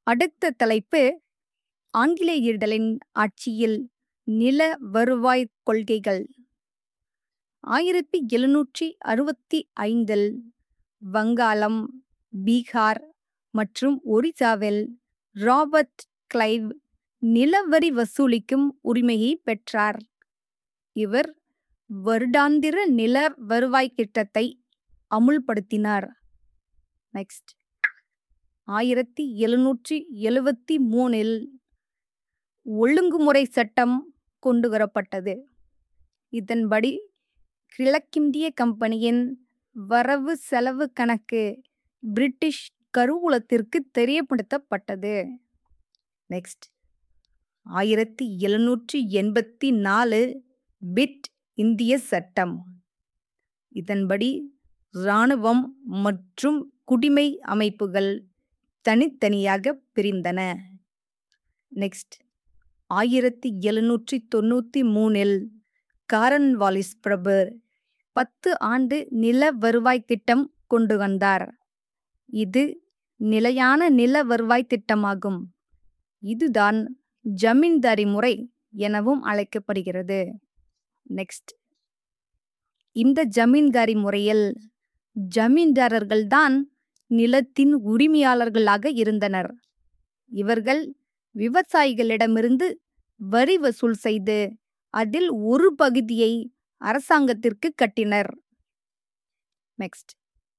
அடுத்த தலைப்பு ஆங்கிலேயர்களின் ஆட்சியில் நில வருவாய் கொள்கைகள் ஆயிரத்தி எழுநூற்றி அறுபத்தி ஐந்தில் வங்காளம் பீகார் மற்றும் ஒரிசாவில் ராபர்ட் கிளைவ் நிலவரி வசூலிக்கும் உரிமையை பெற்றார் இவர் வருடாந்திர நில வருவாய் திட்டத்தை அமுல்படுத்தினார் நெக்ஸ்ட் ஆயிரத்தி எழுநூற்றி எழுவத்தி மூணில் ஒழுங்குமுறை சட்டம் கொண்டு வரப்பட்டது இதன்படி கிழக்கிந்திய கம்பெனியின் வரவு செலவு கணக்கு பிரிட்டிஷ் கருவூலத்திற்கு தெரியப்படுத்தப்பட்டது நெக்ஸ்ட் ஆயிரத்தி எழுநூற்றி எண்பத்தி நாலு பிட் இந்திய சட்டம் இதன்படி இராணுவம் மற்றும் குடிமை அமைப்புகள் தனித்தனியாக பிரிந்தன நெக்ஸ்ட் ஆயிரத்தி எழுநூற்றி தொண்ணூற்றி மூணில் காரன்வாலிஸ் பிரபு பத்து ஆண்டு நில வருவாய் திட்டம் கொண்டு வந்தார் இது நிலையான நில வருவாய் திட்டமாகும் இதுதான் ஜமீன்தாரி முறை எனவும் அழைக்கப்படுகிறது நெக்ஸ்ட் இந்த ஜமீன்தாரி முறையில் ஜமீன்தாரர்கள்தான் நிலத்தின் உரிமையாளர்களாக இருந்தனர் இவர்கள் விவசாயிகளிடமிருந்து வரி வசூல் செய்து அதில் ஒரு பகுதியை அரசாங்கத்திற்கு கட்டினர் நெக்ஸ்ட்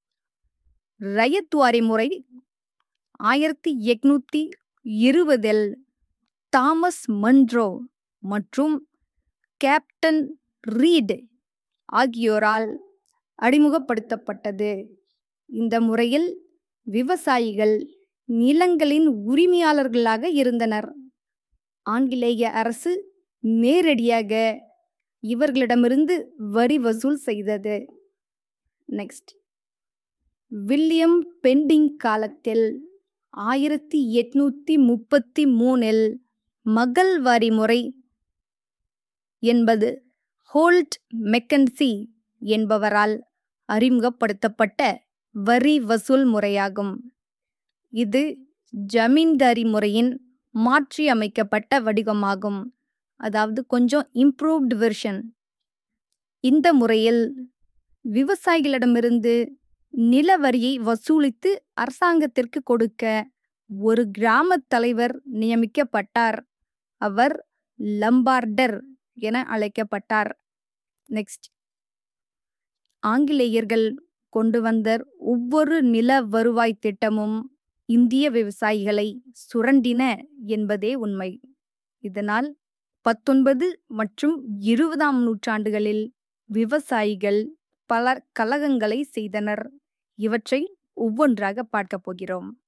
ரயத்வாரி முறை ஆயிரத்தி எட்நூத்தி இருபதில் தாமஸ் மன்ட்ரோ மற்றும் கேப்டன் ரீட் ஆகியோரால் அறிமுகப்படுத்தப்பட்டது இந்த முறையில் விவசாயிகள் நிலங்களின் உரிமையாளர்களாக இருந்தனர் ஆங்கிலேய அரசு நேரடியாக இவர்களிடமிருந்து வரி வசூல் செய்தது நெக்ஸ்ட் வில்லியம் பெண்டிங் காலத்தில் ஆயிரத்தி எட்நூத்தி முப்பத்தி மூணில் மகள் வரி முறை என்பது ஹோல்ட் மெக்கன்சி என்பவரால் அறிமுகப்படுத்தப்பட்ட வரி வசூல் முறையாகும் இது ஜமீன்தாரி முறையின் மாற்றி அமைக்கப்பட்ட வடிவமாகும் அதாவது கொஞ்சம் இம்ப்ரூவ்டு வெர்ஷன் இந்த முறையில் விவசாயிகளிடமிருந்து நில வரியை வசூலித்து அரசாங்கத்திற்கு கொடுக்க ஒரு கிராம தலைவர் நியமிக்கப்பட்டார் அவர் லம்பார்டர் என அழைக்கப்பட்டார் நெக்ஸ்ட் ஆங்கிலேயர்கள் கொண்டு வந்த ஒவ்வொரு நில வருவாய் திட்டமும் இந்திய விவசாயிகளை சுரண்டின என்பதே உண்மை இதனால் பத்தொன்பது மற்றும் இருபதாம் நூற்றாண்டுகளில் விவசாயிகள் பல கலகங்களை செய்தனர் இவற்றை ஒவ்வொன்றாக பார்க்கப் போகிறோம்